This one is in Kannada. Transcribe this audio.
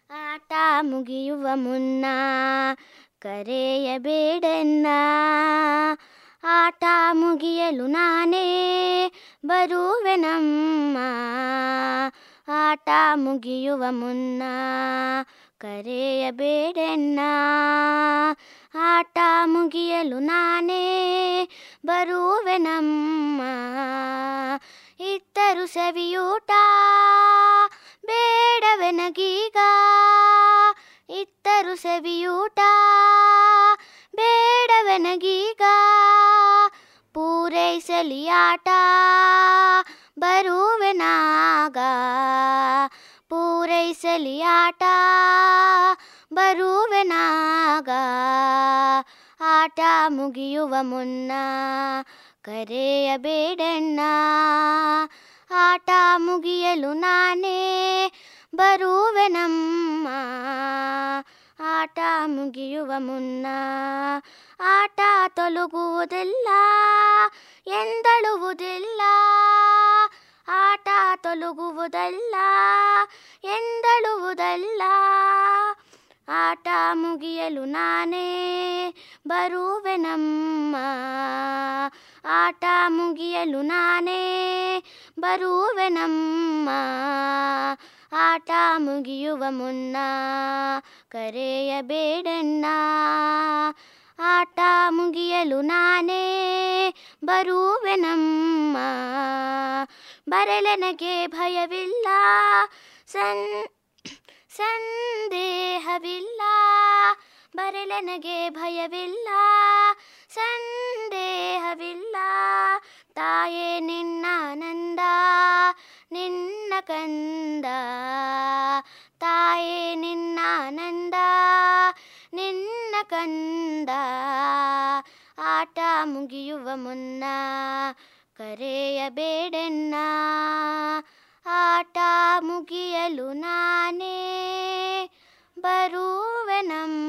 ಆಟ ಮುಗಿಯುವ ಮುನ್ನ ಕರೆಯಬೇಡನ್ನ ಆಟ ಮುಗಿಯಲು ನಾನೇ ಬರುವೆನಮ್ಮ ಆಟ ಮುಗಿಯುವ ಮುನ್ನ ಕರೆಯಬೇಡನ್ನ ಆಟ ಮುಗಿಯಲು ನಾನೇ ಬರುವೆನಮ್ಮ ಇತ್ತರು ಸವಿಯೂಟ ಬೇಡವೆನಗೀಗ ಇತ್ತರು ಸವಿಯೂಟ ಬೇಡವೆನಗೀಗ ಪೂರೈಸಲಿ ಆಟ ಬರುವೆನಾಗ ಪೂರೈಸಲಿ ಆಟ ಬರುವೆನಾಗ ಆಟ ಮುಗಿಯುವ ಮುನ್ನ ಕರೆಯಬೇಡಣ್ಣ ಆಟ ಮುಗಿಯಲು ನಾನೇ ಬರುವೆನಮ್ಮ ಆಟ ಮುಗಿಯುವ ಮುನ್ನ ಆಟ ತೊಲಗುವುದಿಲ್ಲ ಎಂದಳುವುದಿಲ್ಲ ಆಟ ತೊಲಗುವುದಲ್ಲ ಎಂದಳುವುದಲ್ಲ ಆಟ ಮುಗಿಯಲು ನಾನೇ ಬರುವೆನಮ್ಮ ಆಟ ಮುಗಿಯಲು ನಾನೇ ಬರುವೆನಮ್ಮ ಆಟ ಮುಗಿಯುವ ಮುನ್ನ ಕರೆಯಬೇಡಣ್ಣ ಆಟ ಮುಗಿಯಲು ನಾನೇ ಬರುವೆನಮ್ಮ ಬರಲೆನಗೆ ಭಯವಿಲ್ಲ ಸನ್ ಸಂದೇಹವಿಲ್ಲ ಬರಲೆನಗೆ ಭಯವಿಲ್ಲ ಸಂದೇಹವಿಲ್ಲ ತಾಯೇ ನಿನ್ನಾನಂದ ನಿನ್ನ ಕಂದ ತಾಯೇ ನಿನ್ನಾನಂದ ನಿನ್ನ ಕಂದ ಆಟ ಮುಗಿಯುವ ಮುನ್ನ ಕರೆಯಬೇಡಣ್ಣ ಆಟ ಮುಗಿಯಲು ನಾನೇ ಬರುವೆನಮ್ಮ